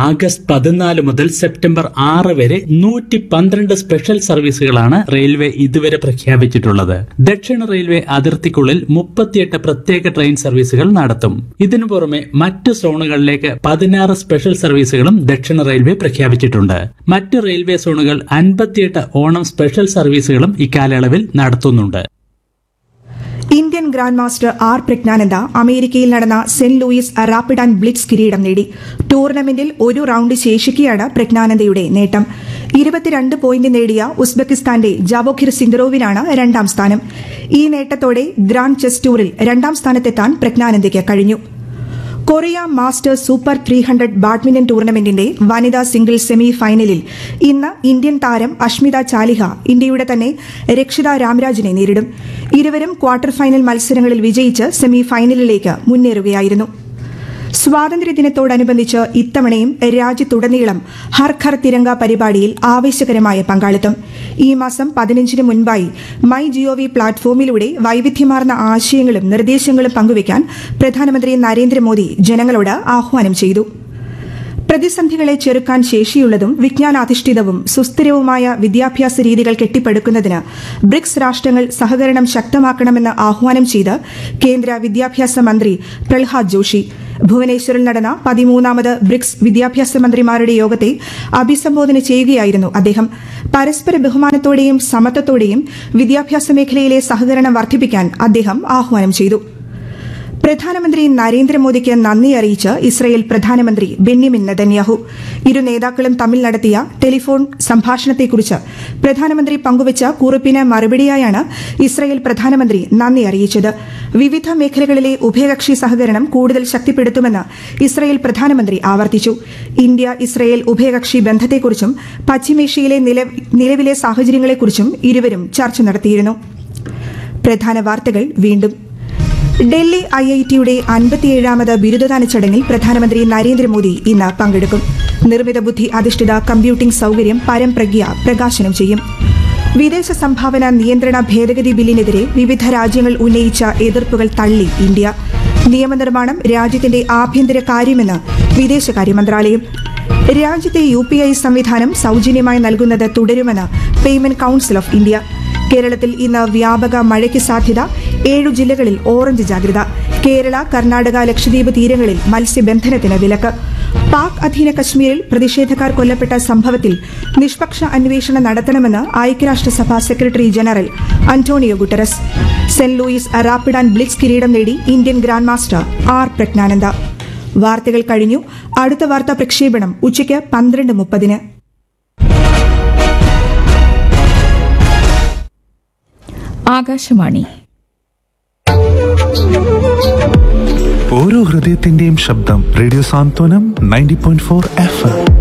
August പതിനാല് മുതൽ September ആറ് വരെ നൂറ്റി പന്ത്രണ്ട് സ്പെഷ്യൽ സർവീസുകളാണ് റെയിൽവേ ഇതുവരെ പ്രഖ്യാപിച്ചിട്ടുള്ളത് ദക്ഷിണ റെയിൽവേ അതിർത്തിക്കുള്ളിൽ മുപ്പത്തിയെട്ട് പ്രത്യേക ട്രെയിൻ സർവീസുകൾ നടത്തും ഇതിനു പുറമെ മറ്റു സോണുകളിലേക്ക് പതിനാറ് സ്പെഷ്യൽ സർവീസുകളും ദക്ഷിണ റെയിൽവേ പ്രഖ്യാപിച്ചിട്ടുണ്ട് മറ്റ് റെയിൽവേ സോണുകൾ അൻപത്തിയെട്ട് ഓണം സ്പെഷ്യൽ സർവീസുകളും ഇക്കാലയളവിൽ നടത്തുന്നുണ്ട് Indian grand master R Praggnanandhaa അമേരിക്കയിൽ നടന്ന Saint Louis rapid and blitz കിരീടം നേടി ടൂർണമെന്റിൽ ഒരു റൌണ്ട് ശേഷിക്കെയാണ് പ്രജ്ഞാനന്ദയുടെ നേട്ടം ഇരുപത്തിരണ്ട് പോയിന്റ് നേടിയ ഉസ്ബെക്കിസ്ഥാന്റെ ജാവോഖിർ സിന്ദറോവിനാണ് രണ്ടാം സ്ഥാനം ഈ നേട്ടത്തോടെ ഗ്രാൻഡ് ചെസ് ടൂറിൽ രണ്ടാം സ്ഥാനത്തെത്താൻ പ്രജ്ഞാനന്ദയ്ക്ക് കഴിഞ്ഞു Korea masters super three hundred badminton ടൂർണമെന്റിന്റെ വനിതാ സിംഗിൾ സെമി ഫൈനലിൽ ഇന്ന് ഇന്ത്യൻ താരം അഷ്മിത ചാലിഹ ഇന്ത്യയുടെ തന്നെ രക്ഷിത രാംരാജിനെ നേരിടും ഇരുവരും ക്വാർട്ടർ ഫൈനൽ മത്സരങ്ങളിൽ വിജയിച്ച് സെമി ഫൈനലിലേക്ക് മുന്നേറുകയായിരുന്നു സ്വാതന്ത്ര്യദിനത്തോടനുബന്ധിച്ച് ഇത്തവണയും രാജ്യത്തുടനീളം ഹർ ഘർ തിരങ്ക പരിപാടിയിൽ ആവേശകരമായ പങ്കാളിത്തം ഈ മാസം പതിനഞ്ചിന് മുൻപായി മൈ ജിഒവി പ്ലാറ്റ്ഫോമിലൂടെ വൈവിധ്യമാർന്ന ആശയങ്ങളും നിർദ്ദേശങ്ങളും പങ്കുവയ്ക്കാൻ പ്രധാനമന്ത്രി നരേന്ദ്രമോദി ജനങ്ങളോട് ആഹ്വാനം ചെയ്തു പ്രതിസന്ധികളെ ചെറുക്കാൻ ശേഷിയുള്ളതും വിജ്ഞാനാധിഷ്ഠിതവും സുസ്ഥിരവുമായ വിദ്യാഭ്യാസ രീതികൾ കെട്ടിപ്പടുക്കുന്നതിന് ബ്രിക്സ് രാഷ്ട്രങ്ങൾ സഹകരണം ശക്തമാക്കണമെന്ന് ആഹ്വാനം ചെയ്ത് കേന്ദ്ര വിദ്യാഭ്യാസ മന്ത്രി പ്രഹ്ലാദ് ജോഷി ഭുവനേശ്വറിൽ നടന്ന പതിമൂന്നാമത് ബ്രിക്സ് വിദ്യാഭ്യാസ മന്ത്രിമാരുടെ യോഗത്തെ അഭിസംബോധന ചെയ്യുകയായിരുന്നു അദ്ദേഹം പരസ്പര ബഹുമാനത്തോടെയും സമത്വത്തോടെയും വിദ്യാഭ്യാസ മേഖലയിലെ സഹകരണം വർദ്ധിപ്പിക്കാൻ അദ്ദേഹം ആഹ്വാനം ചെയ്തു പ്രധാനമന്ത്രി നരേന്ദ്രമോദിക്ക് നന്ദി അറിയിച്ച് ഇസ്രയേൽ പ്രധാനമന്ത്രി ബെന്യമിൻ നെതന്യാഹു ഇരു നേതാക്കളും തമ്മിൽ നടത്തിയ ടെലിഫോൺ സംഭാഷണത്തെക്കുറിച്ച് പ്രധാനമന്ത്രി പങ്കുവച്ച കുറിപ്പിന് മറുപടിയായാണ് ഇസ്രയേൽ പ്രധാനമന്ത്രി നന്ദി അറിയിച്ചത് വിവിധ മേഖലകളിലെ ഉഭയകക്ഷി സഹകരണം കൂടുതൽ ശക്തിപ്പെടുത്തുമെന്ന് ഇസ്രയേൽ പ്രധാനമന്ത്രി ആവർത്തിച്ചു ഇന്ത്യ ഇസ്രയേൽ ഉഭയകക്ഷി ബന്ധത്തെക്കുറിച്ചും പശ്ചിമേഷ്യയിലെ നില- നിലവിലെ സാഹചര്യങ്ങളെക്കുറിച്ചും ഇരുവരും ചർച്ച നടത്തിയിരുന്നു പ്രധാന വാർത്തകൾ വീണ്ടും ഡൽഹി ഐ ഐ ടിയുടെ അൻപത്തിയേഴാമത് ബിരുദദാന ചടങ്ങിൽ പ്രധാനമന്ത്രി നരേന്ദ്രമോദി ഇന്ന് പങ്കെടുക്കും നിർമ്മിത ബുദ്ധി അധിഷ്ഠിത കമ്പ്യൂട്ടിംഗ് സൌകര്യം പരംപ്രജ്ഞ പ്രകാശനം ചെയ്യും വിദേശ സംഭാവന നിയന്ത്രണ ഭേദഗതി ബില്ലിനെതിരെ വിവിധ രാജ്യങ്ങൾ ഉന്നയിച്ച എതിർപ്പുകൾ തള്ളി ഇന്ത്യ നിയമനിർമ്മാണം രാജ്യത്തിന്റെ ആഭ്യന്തര കാര്യമെന്ന് വിദേശകാര്യ മന്ത്രാലയം രാജ്യത്തെ യു പി ഐ സംവിധാനം സൌജന്യമായി നൽകുന്നത് തുടരുമെന്ന് പേയ്മെന്റ് കൌൺസിൽ ഓഫ് ഇന്ത്യ കേരളത്തിൽ ഇന്ന് വ്യാപക മഴയ്ക്ക് സാധ്യത ഏഴു ജില്ലകളിൽ ഓറഞ്ച് ജാഗ്രത കേരള കർണാടക ലക്ഷദ്വീപ് തീരങ്ങളിൽ മത്സ്യബന്ധനത്തിന് വിലക്ക് പാക് അധീന കശ്മീരിൽ പ്രതിഷേധക്കാർ കൊല്ലപ്പെട്ട സംഭവത്തിൽ നിഷ്പക്ഷ അന്വേഷണം നടത്തണമെന്ന് ഐക്യരാഷ്ട്രസഭ secretary general Antonio Guterres Saint Louis rapid and blitz കിരീടം നേടി Indian grand master R Praggnanandhaa വാർത്തകൾ കഴിഞ്ഞു അടുത്ത വാർത്താ പ്രക്ഷേപണം ഉച്ചയ്ക്ക് പന്ത്രണ്ട് മുപ്പതിന് ആകാശവാണി ഓരോ ഹൃദയത്തിന്റെയും ശബ്ദം radio Santhwanam ninety point four F M